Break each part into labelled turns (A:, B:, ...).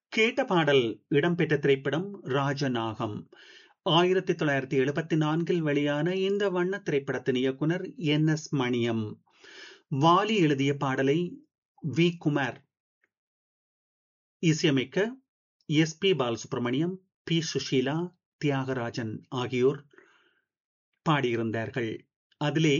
A: கேட்ட பாடல் இடம்பெற்ற திரைப்படம் ராஜநாகம் ஆயிரத்தி தொள்ளாயிரத்தி எழுபத்தி நான்கில் வெளியான இந்த வண்ண திரைப்படத்தின் இயக்குனர் என் எஸ் மணியம் வாலி எழுதிய பாடலை வி குமார் இசையமைக்க S P Balasubrahmanyam P Susheela Thiyagarajan ஆகியோர் பாடியிருந்தார்கள் அதிலே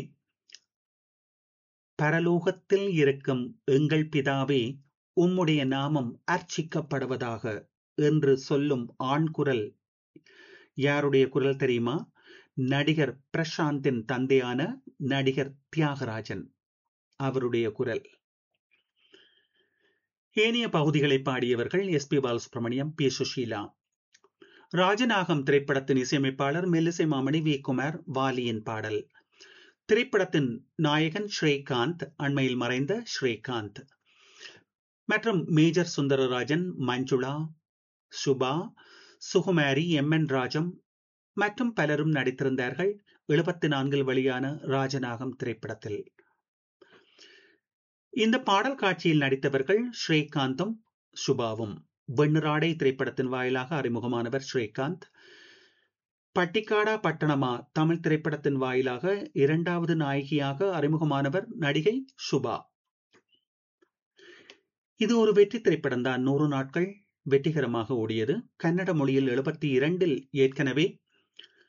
A: பரலோகத்தில் இருக்கும் எங்கள் பிதாவே உம்முடைய நாமம் அர்ச்சிக்கப்படுவதாக என்று சொல்லும் ஆண் குரல் யாருடைய குரல் தெரியுமா நடிகர் பிரசாந்தின் தந்தையான நடிகர் தியாகராஜன் அவருடைய குரல் ஏனைய பகுதிகளை பாடியவர்கள் S P Balasubrahmanyam P Susheela Rajanagam திரைப்படத்தின் இசையமைப்பாளர் மெல்லிசை மாமணி வி குமார் வாலியின் பாடல் திரைப்படத்தின் நாயகன் ஸ்ரீகாந்த் அண்மையில் மறைந்த ஸ்ரீகாந்த் மற்றும் Major Sundararajan Manjula Subha Sukumari M N Rajam மற்றும் பலரும் நடித்திருந்தார்கள் எழுபத்தி நான்கில் வெளியான ராஜநாகம் திரைப்படத்தில் இந்த பாடல் காட்சியில் நடித்தவர்கள் ஸ்ரீகாந்தும் சுபாவும் வெண்ணிராடை திரைப்படத்தின் வாயிலாக அறிமுகமானவர் ஸ்ரீகாந்த் பட்டிக்காடா பட்டணமா தமிழ் திரைப்படத்தின் வாயிலாக இரண்டாவது நாயகியாக அறிமுகமானவர் நடிகை சுபா இது ஒரு வெற்றி திரைப்படம் தான் நூறு நாட்கள் வெற்றிகரமாக ஓடியது கன்னட மொழியில் எழுபத்தி இரண்டில் ஏற்கனவே